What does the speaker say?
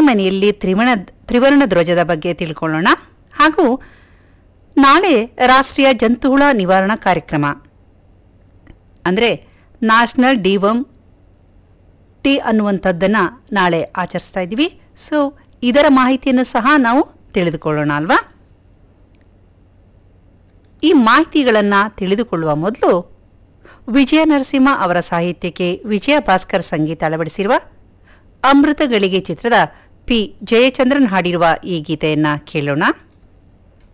ಮನೆಯಲ್ಲಿ ತ್ರಿವರ್ಣ ತ್ರಿವರ್ಣ ಧ್ವಜದ ಬಗ್ಗೆ ತಿಳ್ಕೊಳ್ಳೋಣ ಹಾಗೂ ನಾಳೆ ರಾಷ್ಟ್ರೀಯ ಜಂತುಹುಳ ನಿವಾರಣಾ ಕಾರ್ಯಕ್ರಮ ಅಂದರೆ ನ್ಯಾಷನಲ್ ಡಿವಮ್ ಟಿ ಅನ್ನುವಂಥದ್ದನ್ನು ನಾಳೆ ಆಚರಿಸ್ತಾ ಇದ್ದೀವಿ ಸೊ ಇದರ ಮಾಹಿತಿಯನ್ನು ಸಹ ನಾವು ತಿಳಿದುಕೊಳ್ಳೋಣ ಅಲ್ವಾ ಈ ಮಾಹಿತಿಗಳನ್ನು ತಿಳಿದುಕೊಳ್ಳುವ ಮೊದಲು ವಿಜಯ ನರಸಿಂಹ ಅವರ ಸಾಹಿತ್ಯಕ್ಕೆ ವಿಜಯ ಭಾಸ್ಕರ್ ಸಂಗೀತ ಅಳವಡಿಸಿರುವ ಅಮೃತಗಳಿಗೆ ಚಿತ್ರದ ಪಿ ಜಯಚಂದ್ರನ್ ಹಾಡಿರುವ ಈ ಗೀತೆಯನ್ನ ಕೇಳೋಣ